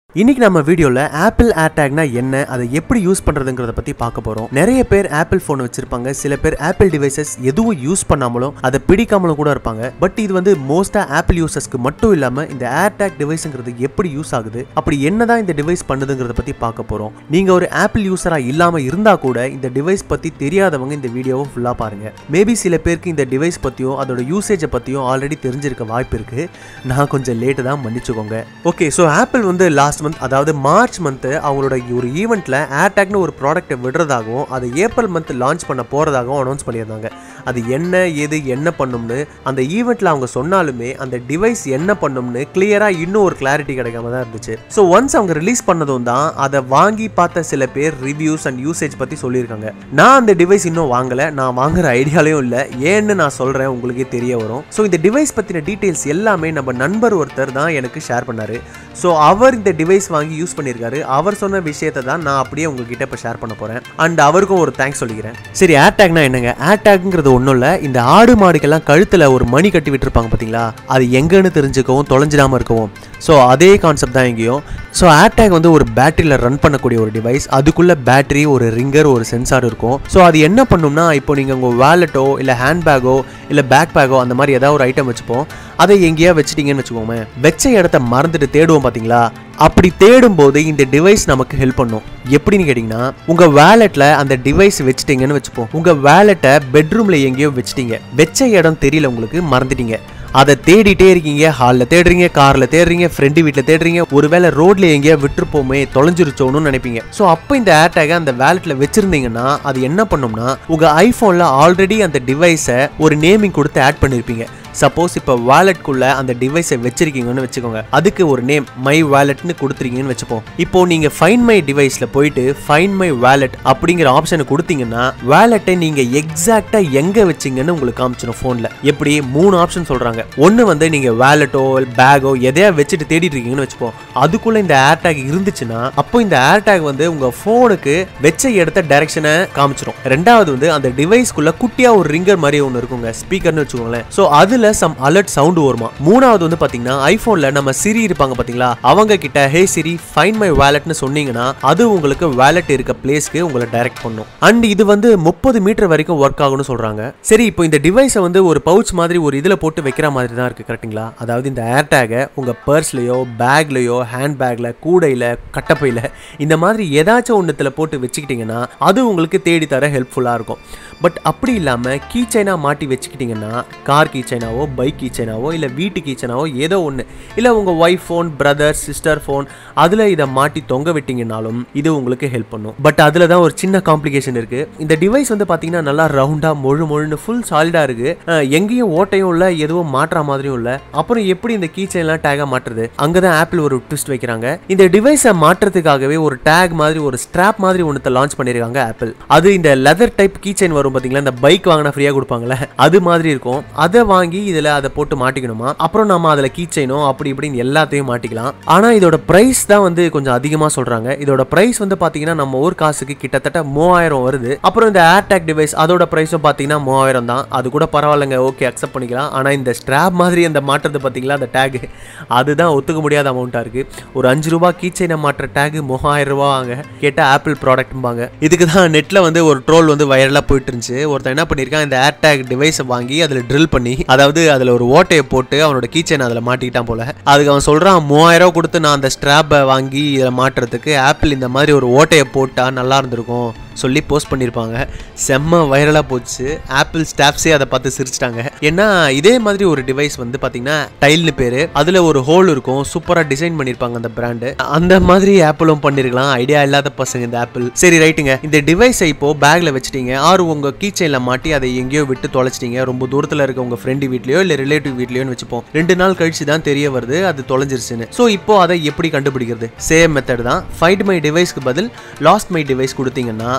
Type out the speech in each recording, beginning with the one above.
இன்னைக்கு நம்ம வீடியோல ஆப்பிள் ஏர்டேக்னா என்ன அதை எப்படி யூஸ் பண்றதுங்கிறத பத்தி பார்க்க போறோம் நிறைய பேர் ஆப்பிள் போன் வச்சிருப்பாங்க சில பேர் ஆப்பிள் டிவைசஸ் எதுவும் யூஸ் பண்ணாமலும் அதை பிடிக்காமலும் கூட இருப்பாங்க பட் இது வந்து மோஸ்டா ஆப்பிள் யூசர்ஸ்க்கு மட்டும் இல்லாம இந்த ஏர்டேக் டிவைஸ்ங்கிறது எப்படி யூஸ் ஆகுது அப்படி என்னதான் இந்த டிவைஸ் பண்ணுதுங்கிறத பத்தி பார்க்க போறோம் நீங்க ஒரு ஆப்பிள் யூசரா இல்லாம இருந்தா கூட இந்த டிவைஸ் பத்தி தெரியாதவங்க இந்த வீடியோவை ஃபுல்லா பாருங்க மேபி சில பேருக்கு இந்த டிவைஸ் பத்தியும் அதோட யூசேஜை பத்தியும் ஆல்ரெடி தெரிஞ்சிருக்க வாய்ப்பு இருக்கு நான் கொஞ்சம் லேட்டு தான் மன்னிச்சுக்கோங்க ஓகே ஸோ ஆப்பிள் வந்து லாஸ்ட் மந்த் அதாவது மார்ச் மந்த்து அவங்களோட ஒரு ஈவெண்ட்டில் ஏர்டேக்னு ஒரு ப்ராடக்ட்டை விடுறதாகவும் அது ஏப்ரல் மந்த் லான்ச் பண்ண போகிறதாகவும் அனௌன்ஸ் பண்ணியிருந்தாங்க அது என்ன ஏது என்ன பண்ணும்னு அந்த ஈவெண்ட்டில் அவங்க சொன்னாலுமே அந்த டிவைஸ் என்ன பண்ணும்னு கிளியராக இன்னும் ஒரு கிளாரிட்டி கிடைக்காம தான் இருந்துச்சு ஸோ ஒன்ஸ் அவங்க ரிலீஸ் பண்ணதும் தான் அதை வாங்கி பார்த்த சில பேர் ரிவ்யூஸ் அண்ட் யூசேஜ் பற்றி சொல்லியிருக்காங்க நான் அந்த டிவைஸ் இன்னும் வாங்கலை நான் வாங்குற ஐடியாலையும் இல்லை ஏன்னு நான் சொல்கிறேன் உங்களுக்கே தெரிய வரும் ஸோ இந்த டிவைஸ் பற்றின டீட்டெயில்ஸ் எல்லாமே நம்ம நண்பர் ஒருத்தர் தான் எனக்கு ஷேர் பண்ணாரு ஸோ அவர் இந்த டிவைஸ் வாங்கி யூஸ் பண்ணியிருக்காரு அவர் சொன்ன விஷயத்தை தான் நான் அப்படியே உங்ககிட்ட இப்போ ஷேர் பண்ண போகிறேன் அண்ட் அவருக்கும் ஒரு தேங்க்ஸ் சொல்லிக்கிறேன் சரி ஏர்டேக்னா என்னங்க ஏர்டேக்ங்கிறது ஒன்றும் இல்லை இந்த ஆடு மாடுக்கெல்லாம் கழுத்தில் ஒரு மணி கட்டி விட்டுருப்பாங்க பார்த்தீங்களா அது எங்கன்னு தெரிஞ்சுக்கவும் தொலைஞ்சிடாமல் இருக்கவும் ஸோ அதே கான்செப்ட் தான் எங்கேயும் ஸோ ஏர்டேக் வந்து ஒரு பேட்டரியில் ரன் பண்ணக்கூடிய ஒரு டிவைஸ் அதுக்குள்ளே பேட்டரி ஒரு ரிங்கர் ஒரு சென்சார் இருக்கும் ஸோ அது என்ன பண்ணும்னா இப்போ நீங்கள் உங்கள் வேலெட்டோ இல்லை ஹேண்ட்பேக்கோ இல்லை பேக் பேக்கோ அந்த மாதிரி ஏதாவது ஒரு ஐட்டம் வச்சுப்போம் அதை எங்கேயா வச்சிட்டீங்கன்னு வச்சுக்கோங்க வச்ச இடத்த மறந்துட்டு தேடுவோம் பார்த்தீங்களா அப்படி தேடும்போது இந்த டிவைஸ் நமக்கு ஹெல்ப் பண்ணும் எப்படின்னு கேட்டிங்கன்னா உங்கள் வேலெட்டில் அந்த டிவைஸ் வச்சுட்டீங்கன்னு வச்சுப்போம் உங்கள் வேலெட்டை பெட்ரூமில் எங்கேயோ வச்சிட்டீங்க வச்ச இடம் தெரியல உங்களுக்கு மறந்துட்டீங்க அதை தேடிட்டே இருக்கீங்க ஹாலில் தேடுறீங்க காரில் தேடுறீங்க ஃப்ரெண்டு வீட்டில் தேடுறீங்க ஒருவேளை ரோட்ல எங்கேயா விட்டுருப்போமே தொலைஞ்சிருச்சோன்னு நினைப்பீங்க ஸோ அப்போ இந்த ஏர்டேகை அந்த வேலெட்டில் வச்சிருந்தீங்கன்னா அது என்ன பண்ணும்னா உங்கள் ஐஃபோனில் ஆல்ரெடி அந்த டிவைஸை ஒரு நேமிங் கொடுத்து ஆட் பண்ணியிருப்பீங்க சப்போஸ் இப்போ வாலெட்குள்ள அந்த டிவைஸை வச்சிருக்கீங்கன்னு வச்சுக்கோங்க அதுக்கு ஒரு நேம் மை வாலெட்னு கொடுத்துருக்கீங்கன்னு வச்சுப்போம் இப்போ நீங்க ஃபைன் மை டிவைஸ்ல போயிட்டு ஃபைன் மை வாலெட் அப்படிங்கிற ஆப்ஷனை கொடுத்தீங்கன்னா வாலெட்டை நீங்க எக்ஸாக்டா எங்க வச்சீங்கன்னு உங்களுக்கு காமிச்சிடும் ஃபோன்ல எப்படி மூணு ஆப்ஷன் சொல்றாங்க ஒன்னு வந்து நீங்க வாலெட்டோ பேக்கோ எதையா வச்சுட்டு தேடிட்டு இருக்கீங்கன்னு வச்சுப்போம் அதுக்குள்ள இந்த ஏர்டேக் இருந்துச்சுன்னா அப்போ இந்த ஏர்டேக் வந்து உங்க போனுக்கு வச்ச இடத்த டைரக்ஷனை காமிச்சிடும் ரெண்டாவது வந்து அந்த டிவைஸ்க்குள்ள குட்டியா ஒரு ரிங்கர் மாதிரி ஒன்று இருக்குங்க ஸ்பீக்கர்னு வச்சுக்கோங்களேன் ஸோ அதுல சம் அலர்ட் சவுண்ட் வருமா மூணாவது வந்து பாத்தீங்கன்னா ஐபோன்ல நம்ம சிரி இருப்பாங்க பாத்தீங்களா அவங்க கிட்ட ஹே சிரி ஃபைன் மை வேலட்னு சொன்னீங்கன்னா அது உங்களுக்கு வேலட் இருக்க பிளேஸ்க்கு உங்களை டைரக்ட் பண்ணும் அண்ட் இது வந்து முப்பது மீட்டர் வரைக்கும் ஒர்க் ஆகும்னு சொல்றாங்க சரி இப்போ இந்த டிவைஸை வந்து ஒரு பவுச் மாதிரி ஒரு இதுல போட்டு வைக்கிற மாதிரி தான் இருக்கு கரெக்ட்டுங்களா அதாவது இந்த ஏர்டேகை உங்க பர்ஸ்லயோ பேக்லயோ ஹேண்ட் பேக்ல கூடையில கட்டப்பையில இந்த மாதிரி ஏதாச்சும் ஒன்றுத்துல போட்டு வச்சுக்கிட்டீங்கன்னா அது உங்களுக்கு தேடி தர ஹெல்ப்ஃபுல்லா இருக்கும் பட் அப்படி இல்லாம கீ செயினா மாட்டி வச்சுக்கிட்டீங்கன்னா கார் கீ செயினாவோ பைக் கீ செயினாவோ இல்லை வீட்டு கீ செயினாவோ ஏதோ ஒன்று இல்லை உங்கள் wife phone brother sister phone அதில் இதை மாட்டி தொங்க விட்டீங்கனாலும் இது உங்களுக்கு ஹெல்ப் பண்ணும் பட் அதில் தான் ஒரு சின்ன காம்ப்ளிகேஷன் இருக்குது இந்த டிவைஸ் வந்து பார்த்தீங்கன்னா நல்லா ரவுண்டாக மொழு மொழுன்னு ஃபுல் சாலிடாக இருக்குது எங்கேயும் ஓட்டையும் இல்லை எதுவும் மாற்ற மாதிரியும் இல்லை அப்புறம் எப்படி இந்த கீ செயின்லாம் டேகாக மாற்றுறது அங்கே தான் ஆப்பிள் ஒரு ட்விஸ்ட் வைக்கிறாங்க இந்த டிவைஸை மாற்றுறதுக்காகவே ஒரு டேக் மாதிரி ஒரு ஸ்ட்ராப் மாதிரி ஒன்றத்தை லான்ச் பண்ணியிருக்காங்க ஆப்பிள் அது இந்த லெதர் டைப் கீ செயின் வரும் பார்த்தீங்களா இந்த பைக் வாங்கினா ஃப்ரீயாக கொடுப்பாங்களே அது மாதிரி இருக்கும் அதை வாங்கி இதில் அதை போட்டு மாட்டிக்கணுமா அப்புறம் நம்ம அதில் கீ செயினோ அப்படி இப்படின்னு எல்லாத்தையும் மாட்டிக்கலாம் ஆனால் இதோட ப்ரைஸ் தான் வந்து கொஞ்சம் அதிகமாக சொல்கிறாங்க இதோட ப்ரைஸ் வந்து பார்த்தீங்கன்னா நம்ம ஊர் காசுக்கு கிட்டத்தட்ட மூவாயிரம் வருது அப்புறம் இந்த ஏர்டேக் டிவைஸ் அதோட ப்ரைஸும் பார்த்தீங்கன்னா மூவாயிரம் தான் அது கூட பரவாயில்லைங்க ஓகே அக்செப்ட் பண்ணிக்கலாம் ஆனால் இந்த ஸ்ட்ராப் மாதிரி அந்த மாட்டுறது பார்த்தீங்களா அந்த டேக் அதுதான் ஒத்துக்க முடியாத அமௌண்ட்டாக இருக்குது ஒரு அஞ்சு ரூபா கீ செயினை மாட்டுற டேக் மூவாயிரம் ரூபா வாங்க கேட்டால் ஆப்பிள் ப்ராடக்ட்பாங்க இதுக்கு தான் நெட்டில் வந்து ஒரு ட்ரோல் வந்து வைரலாக போயிட்டு இருந்துச்சு ஒருத்தன் என்ன பண்ணியிருக்கான் இந்த ஏர்டேக் டிவைஸை வாங்கி அதில் ட்ரில் பண்ணி அதாவது அதில் ஒரு ஓட்டையை போட்டு அவனோட கீச்சன் அதில் மாட்டிக்கிட்டான் போல அதுக்கு அவன் சொல்கிறான் மூவாயிரம் ரூபா கொடுத்து நான் அந்த ஸ்ட்ராப்பை வாங்கி இதில் மாட்டுறதுக்கு ஆப்பிள் இந்த மாதிரி ஒரு ஓட்டையை போட்டால் நல்லா இருந்திருக்கும் சொல்லி போஸ்ட் பண்ணியிருப்பாங்க செம்ம வைரலாக போச்சு ஆப்பிள் ஸ்டாஃப்ஸே அதை பார்த்து சிரிச்சிட்டாங்க ஏன்னா இதே மாதிரி ஒரு டிவைஸ் வந்து பார்த்தீங்கன்னா டைல்னு பேர் அதில் ஒரு ஹோல் இருக்கும் சூப்பராக டிசைன் பண்ணியிருப்பாங்க அந்த பிராண்டு அந்த மாதிரி ஆப்பிளும் பண்ணியிருக்கலாம் ஐடியா இல்லாத பசங்க இந்த ஆப்பிள் சரி ரைட்டுங்க இந்த டிவைஸை இப்போ பேக்கில் வச்சுட்டீங்க ஆறு உங்கள் கீச்சைனில் மாட்டி அதை எங்கேயோ விட்டு தொலைச்சிட்டீங்க ரொம்ப தூரத்தில் இருக்க உங்கள் ஃப்ரெண்டு வீட்லையோ இல்லை ரிலேட்டிவ் வீட்லையோன்னு வச்சுப்போம் ரெண்டு நாள் கழிச்சு தான் தெரிய வருது அது தொலைஞ்சிருச்சுன்னு ஸோ இப்போ அதை எப்படி கண்டுபிடிக்கிறது சேம் மெத்தட் தான் ஃபைண்ட் மை டிவைஸ்க்கு பதில் லாஸ்ட் மை டிவைஸ் கொடுத்தீங்கன்னா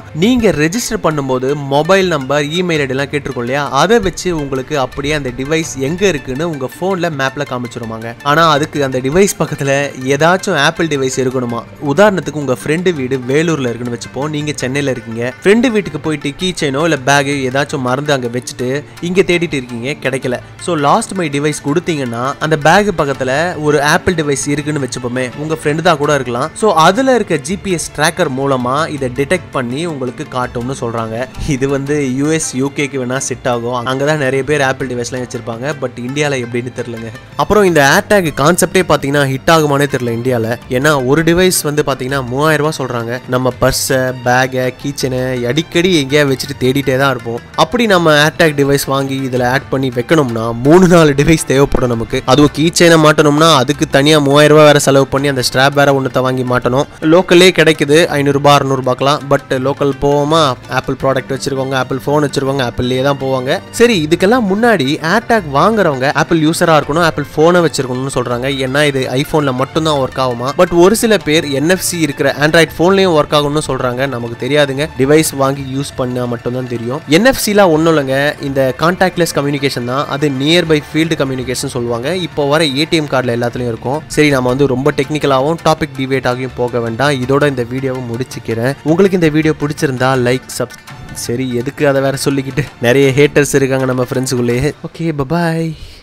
நீங்க ரெஜிஸ்டர் பண்ணும்போது மொபைல் நம்பர் இமெயில் ஐடி எல்லாம் கேட்டிருக்கோம் இல்லையா அதை வச்சு உங்களுக்கு அப்படியே அந்த டிவைஸ் எங்க இருக்குன்னு உங்க போன்ல மேப்ல காமிச்சிருமாங்க ஆனா அதுக்கு அந்த டிவைஸ் பக்கத்துல ஏதாச்சும் ஆப்பிள் டிவைஸ் இருக்கணுமா உதாரணத்துக்கு உங்க ஃப்ரெண்டு வீடு வேலூர்ல இருக்குன்னு வச்சுப்போம் நீங்க சென்னையில இருக்கீங்க ஃப்ரெண்டு வீட்டுக்கு போயிட்டு கீ செயினோ இல்ல பேக் ஏதாச்சும் மறந்து அங்க வச்சுட்டு இங்க தேடிட்டு இருக்கீங்க கிடைக்கல ஸோ லாஸ்ட் மை டிவைஸ் கொடுத்தீங்கன்னா அந்த பேக் பக்கத்துல ஒரு ஆப்பிள் டிவைஸ் இருக்குன்னு வச்சுப்போமே உங்க ஃப்ரெண்டு தான் கூட இருக்கலாம் ஸோ அதுல இருக்க ஜிபிஎஸ் ட்ராக்கர் மூலமா இதை டிடெக்ட் பண்ணி உங்களுக்கு காட்டும்னு சொல்றாங்க இது வந்து யூஎஸ் யூகேக்கு வேணா செட் ஆகும் அங்கதான் நிறைய பேர் ஆப்பிள் டிவைஸ்லாம் வச்சிருப்பாங்க பட் இந்தியாவில் எப்படின்னு தெரியலங்க அப்புறம் இந்த ஏர்டேக் கான்செப்டே பார்த்தீங்கன்னா ஹிட் ஆகுமானே தெரியல இந்தியாவில் ஏன்னா ஒரு டிவைஸ் வந்து பார்த்தீங்கன்னா மூவாயிரம் ரூபாய் சொல்றாங்க நம்ம பர்ஸை பேகை கீச்சனை அடிக்கடி எங்கேயா வச்சுட்டு தேடிட்டே தான் இருப்போம் அப்படி நம்ம ஏர்டேக் டிவைஸ் வாங்கி இதில் ஆட் பண்ணி வைக்கணும்னா மூணு நாலு டிவைஸ் தேவைப்படும் நமக்கு அதுவும் கீச்சைனை மாட்டணும்னா அதுக்கு தனியாக மூவாயிரம் ரூபாய் வேற செலவு பண்ணி அந்த ஸ்ட்ராப் வேற ஒன்றத்தை வாங்கி மாட்டணும் லோக்கல்லே கிடைக்குது ஐநூறுரூபா அறநூறுபாக்கெலாம் பட் லோக்கல் போவோமா ஆப்பிள் ப்ராடக்ட் வச்சிருக்கவங்க ஆப்பிள் ஃபோன் வச்சிருக்கவங்க ஆப்பிள்லேயே தான் போவாங்க சரி இதுக்கெல்லாம் முன்னாடி ஏர்டேக் வாங்குறவங்க ஆப்பிள் யூசராக இருக்கணும் ஆப்பிள் ஃபோனை வச்சிருக்கணும்னு சொல்கிறாங்க ஏன்னா இது ஐஃபோனில் மட்டும்தான் ஒர்க் ஆகுமா பட் ஒரு சில பேர் என்எஃப்சி இருக்கிற ஆண்ட்ராய்ட் ஃபோன்லேயும் ஒர்க் ஆகும்னு சொல்கிறாங்க நமக்கு தெரியாதுங்க டிவைஸ் வாங்கி யூஸ் பண்ணால் மட்டும்தான் தெரியும் என்எஃப்சிலாம் ஒன்றும் இல்லைங்க இந்த கான்டாக்ட்லெஸ் கம்யூனிகேஷன் தான் அது நியர்பை ஃபீல்டு கம்யூனிகேஷன் சொல்லுவாங்க இப்போ வர ஏடிஎம் கார்டில் எல்லாத்துலேயும் இருக்கும் சரி நம்ம வந்து ரொம்ப டெக்னிக்கலாகவும் டாபிக் டிவேட் ஆகியும் போக வேண்டாம் இதோட இந்த வீடியோவை முடிச்சுக்கிறேன் உங்களுக்கு இந்த வீடியோ பிடிச்சிருந்தா லைக் சப் சரி எதுக்கு அதை வேற சொல்லிக்கிட்டு நிறைய ஹேட்டர்ஸ் இருக்காங்க நம்ம ஃப்ரெண்ட்ஸுக்குள்ளேயே ஓகே பபாய்